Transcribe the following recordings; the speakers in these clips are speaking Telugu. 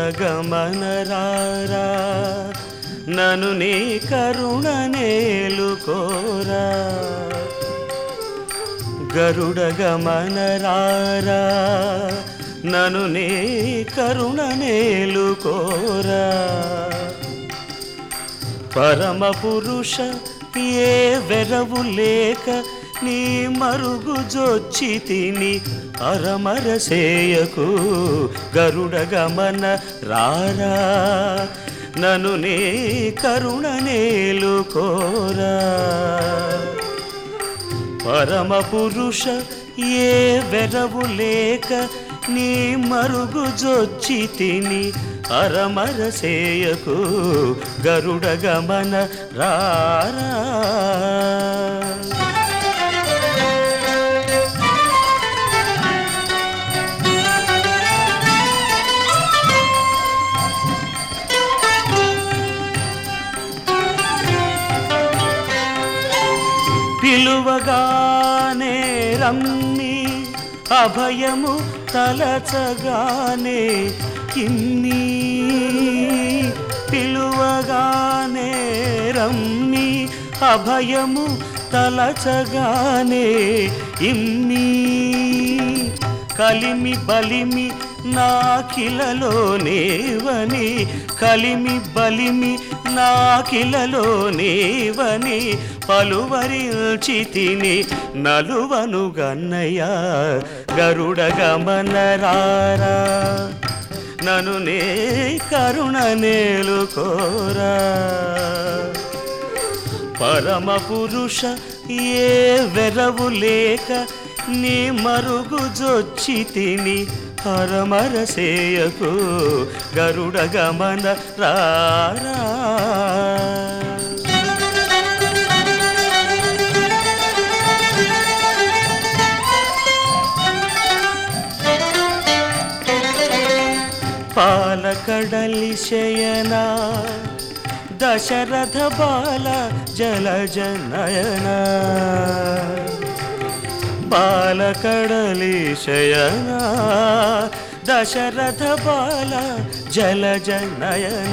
గమన రారా నను నీ కరుణ నేలుకోరా గరుడ గమన రారా నను నీ కరుణ నేలుకోరా పరమ పురుష ఏ వెరవు లేక నీ మరుగు జొచ్చి తిని అరమర సేయకు గరుడ గమన రారా నను నీ కరుణ నేలుకోరా పరమ పురుష ఏ వెరవు లేక నీ మరుగు జొచ్చి తిని అరమర సేయకు గరుడ గమన రారా పిలువగానే రమ్మి అభయము తలచగానే ఇన్ని పిలువగానే రమ్మి అభయము తలచగానే ఇన్ని కలిమి బలిమి నాకిలలోనేవని కలిమి బలిమి నాకిలలోనేవని పలువరిల్చి తిని నలువను గన్నయ్య గరుడ గమన రారా నను నే కరుణ నేలుకోరా పరమ పురుష ఏ వెరవు లేక నీ మరుగు జొచ్చి తిని పరమర సేయకు గరుడ గమన రారా పాలకడలి శయన దశరథ బాల జలజ నయన పాలకడలి శయన దశరథ బాల జలజ నయన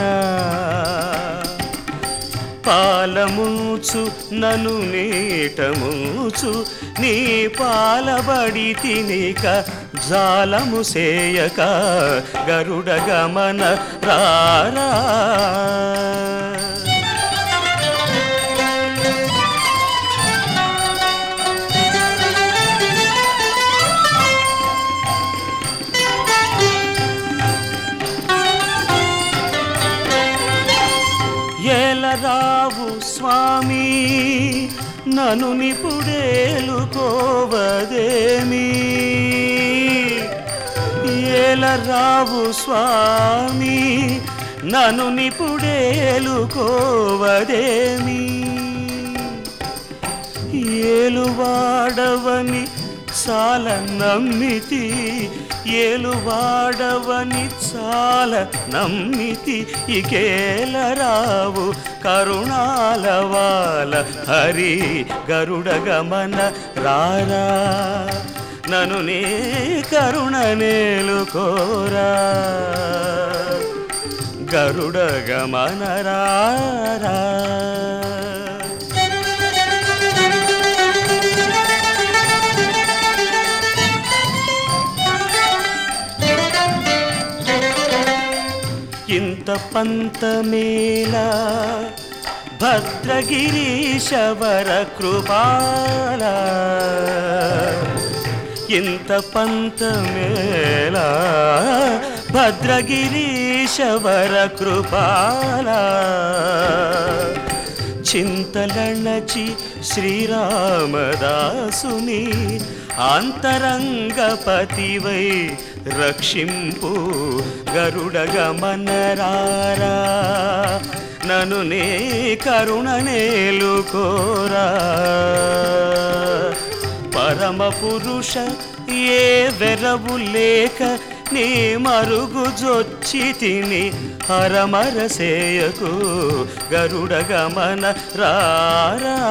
పాలముచు నను నీటముచు నీ పాలబడి తినిక జాలము సేయక గరుడ గమన రారా ఏలరావు స్వామి నను నిపుడేలుకోవదేమి ఏలరావు స్వామి నను నిపుడేలుకోవదేమి ఏలువాడవని చాలా నమ్మితి ఏలువాడవని చాలా నమ్మితి ఇకేలరావు కరుణాలవాల హరి గరుడ గమన రారా నను నీ కరుణ నేలుకోరా గరుడ గమన రారా ఇంత పంతమేలా భద్రగిరీశవర కృపాల ఇంత పంతమేలా భద్రగిరీశవర కృపాల చింతలణచి శ్రీరామదాసుని అంతరంగపతివై రక్షింపు గరుడ గమనరారా నను నే కరుణ నేలుకోరా పరమ పురుష ఏ వెరవు లేక నీ మరుగు జొచ్చి తిని హరమర సేయకు గరుడ గమన రారా